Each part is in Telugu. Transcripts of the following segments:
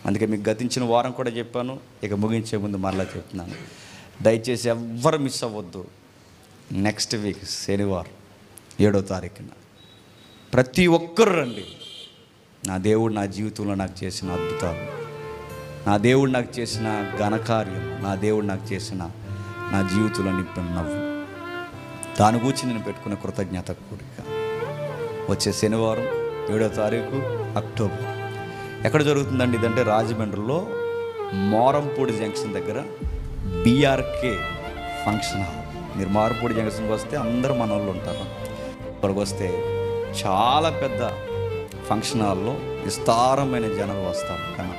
అందుకే మీకు గతించిన వారం కూడా చెప్పాను ఇక ముగించే ముందు మరలా చెప్తున్నాను దయచేసి ఎవ్వరు మిస్ అవ్వద్దు నెక్స్ట్ వీక్ శనివారం ఏడో తారీఖున ప్రతి ఒక్కరు రండి నా దేవుడు నా జీవితంలో నాకు చేసిన అద్భుతాలు నా దేవుడు నాకు చేసిన ఘనకార్యం నా దేవుడు నాకు చేసిన నా జీవితంలో నింపిన నవ్వు దాని గురించి నేను పెట్టుకున్న కృతజ్ఞత కూడిక వచ్చే శనివారం ఏడో తారీఖు అక్టోబర్ ఎక్కడ జరుగుతుందండి ఇదంటే రాజమండ్రిలో మోరంపూడి జంక్షన్ దగ్గర బీఆర్కే ఫంక్షన్ హాల్ మీరు మారంపూడి జంక్షన్కి వస్తే అందరూ మన వాళ్ళు ఉంటారు ఇక్కడికి వస్తే చాలా పెద్ద ఫంక్షన్ హాల్లో విస్తారమైన జనాలు వస్తారు కానీ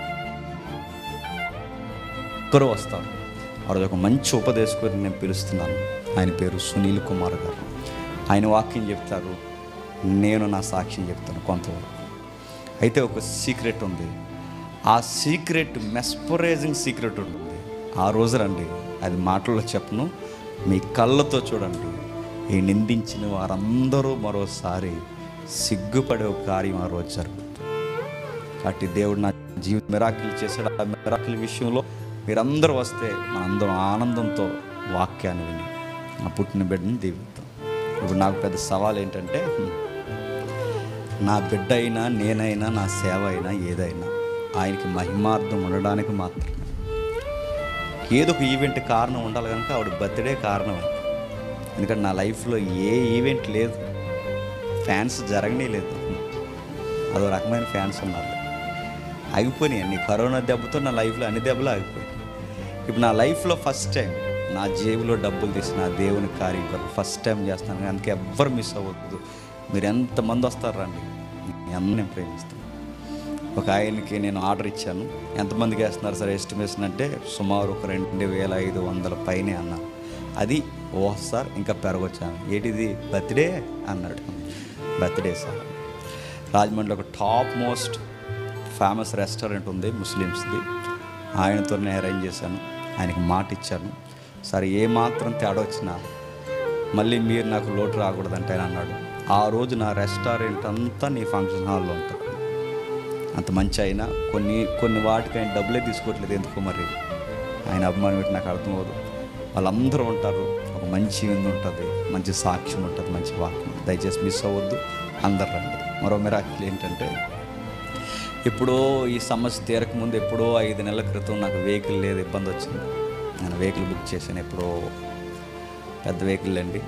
ఒక్కరు వస్తారు ఆ రోజు ఒక మంచి ఉపదేశకుడిని నేను పిలుస్తున్నాను ఆయన పేరు సునీల్ కుమార్ గారు ఆయన వాక్యం చెప్తారు నేను నా సాక్ష్యం చెప్తాను కొంతవరకు అయితే ఒక సీక్రెట్ ఉంది ఆ సీక్రెట్ మెస్పరైజింగ్ సీక్రెట్ ఉంటుంది ఆ రోజు రండి అది మాటల్లో చెప్పను మీ కళ్ళతో చూడండి ఈ నిందించిన వారందరూ మరోసారి సిగ్గుపడే ఒక కార్యం ఆ రోజు జరుగుతుంది కాబట్టి దేవుడు నా జీవిత మిరాకిల్ చేశాడు ఆ మిరాకిల్ విషయంలో మీరందరూ వస్తే మనందరం ఆనందంతో వాక్యాన్ని విని నా పుట్టిన బిడ్డని దీవిద్దాం ఇప్పుడు నాకు పెద్ద సవాల్ ఏంటంటే హ్మ్, నా బిడ్డ అయినా నేనైనా నా సేవ అయినా ఏదైనా ఆయనకి మహిమార్థం ఉండడానికి మాత్రమే ఏదో ఒక ఈవెంట్ కారణం ఉండాలి కనుక ఆవిడ బర్త్డే కారణం ఎందుకంటే నా లైఫ్లో ఏ ఈవెంట్ లేదు ఫ్యాన్స్ జరగనే లేదు అదో రకమైన ఫ్యాన్స్ ఉన్నారు ఆగిపోయినాయి అన్ని కరోనా దెబ్బతో నా లైఫ్లో అన్ని దెబ్బలు ఆగిపోయాయి ఇప్పుడు నా లైఫ్లో ఫస్ట్ టైం నా జేబులో డబ్బులు తీసి నా దేవుని కార్యం కొరకు ఫస్ట్ టైం చేస్తాను అందుకే ఎవ్వరు మిస్ అవ్వద్దు మీరు ఎంతమంది వస్తారు రండి మీ అందరూ నేను ప్రేమిస్తాను ఒక ఆయనకి నేను ఆర్డర్ ఇచ్చాను ఎంతమందికి వేస్తున్నారు సార్ ఎస్టిమేషన్ అంటే సుమారు ఒక రెండు వేల ఐదు వందల పైనే అన్నారు అది ఓ సార్ ఇంకా పెరగొచ్చాను ఏంటిది బర్త్డే అన్నాడు బర్త్డే సార్ రాజమండ్రిలో ఒక టాప్ మోస్ట్ ఫేమస్ రెస్టారెంట్ ఉంది ముస్లిమ్స్ది ఆయనతో నేను అరేంజ్ చేశాను ఆయనకి మాట ఇచ్చాను సరే ఏ మాత్రం తేడా వచ్చినా మళ్ళీ మీరు నాకు లోటు రాకూడదంటే ఆయన అన్నాడు ఆ రోజు నా రెస్టారెంట్ అంతా నీ ఫంక్షన్ హాల్లో ఉంటుంది అంత మంచి అయినా కొన్ని కొన్ని వాటికి ఆయన డబ్బులే తీసుకోవట్లేదు ఎందుకో మరి ఆయన అభిమానం ఏంటి నాకు అర్థమవుదు వాళ్ళందరూ ఉంటారు ఒక మంచి విందు ఉంటుంది మంచి సాక్ష్యం ఉంటుంది మంచి వాక్యం ఉంటుంది. దయచేసి మిస్ అవ్వద్దు అందరు రండి మరో మిరాకిల్ ఏంటంటే ఎప్పుడో ఈ సమస్య తీరకముందు ఎప్పుడో ఐదు నెలల క్రితం నాకు వెహికల్ లేదు ఇబ్బంది వచ్చింది నేను వెహికల్ బుక్ చేశాను ఎప్పుడో పెద్ద వెహికల్ అండి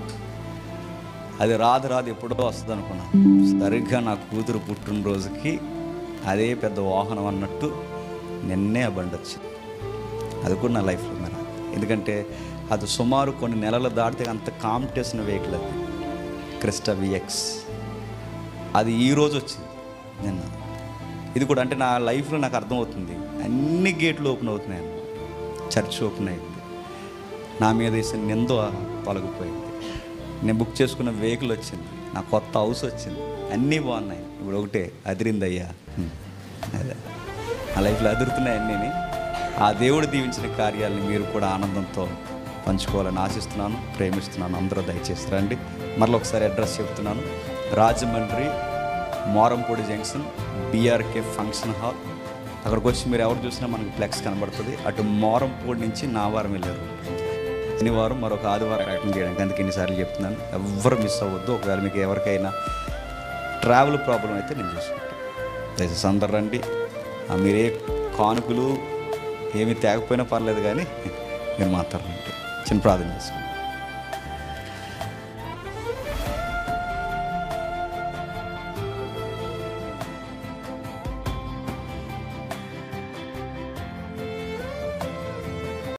అది రాదు రాదు ఎప్పుడో వస్తుంది అనుకున్నాను సరిగ్గా నా కూతురు పుట్టినరోజుకి అదే పెద్ద వాహనం అన్నట్టు నిన్నే ఆ బండి వచ్చింది అది కూడా నా లైఫ్లో ఉంది నాకు ఎందుకంటే అది సుమారు కొన్ని నెలలు దాటితే అంత కాంపిటీషన్ వెహికల్ అది క్రిస్టా విఎక్స్ అది ఈ రోజు వచ్చింది నిన్న ఇది కూడా అంటే నా లైఫ్లో నాకు అర్థమవుతుంది అన్ని గేట్లు ఓపెన్ అవుతున్నాయి అన్నమాట చర్చ్ ఓపెన్ అయింది నా మీద వేసిన నింద తొలగిపోయింది నేను బుక్ చేసుకున్న వెహికల్ వచ్చింది నా కొత్త హౌస్ వచ్చింది అన్నీ బాగున్నాయి ఇప్పుడు ఒకటే అదిరింది అయ్యా హ్మ్. అదే నా లైఫ్లో అదురుతున్నాయి అన్నీని ఆ దేవుడు దీవించిన కార్యాలను మీరు కూడా ఆనందంతో పంచుకోవాలని ఆశిస్తున్నాను ప్రేమిస్తున్నాను అందరూ దయచేసి రండి మరలా ఒకసారి అడ్రస్ చెప్తున్నాను Rajahmundry Morampudi junction BRK function hall అక్కడికి వచ్చి మీరు ఎవరు చూసినా మనకి ఫ్లెక్స్ కనబడుతుంది అటు మోరంపూడి నుంచి నావారం వెళ్ళారు శనివారం మరొక ఆదివారం అటెండ్ చేయడానికి అందుకే ఎన్నిసార్లు చెప్తున్నాను ఎవ్వరు మిస్ అవ్వద్దు ఒకవేళ మీకు ఎవరికైనా ట్రావెల్ ప్రాబ్లం అయితే నేను చూసుకుంటాను దయచేసి అందరు రండి ఆ మీరే కానుకలు ఏమీ తేకపోయినా పర్లేదు కానీ మీరు మాత్రం రండి చిన్న ప్రార్థన చేసుకోండి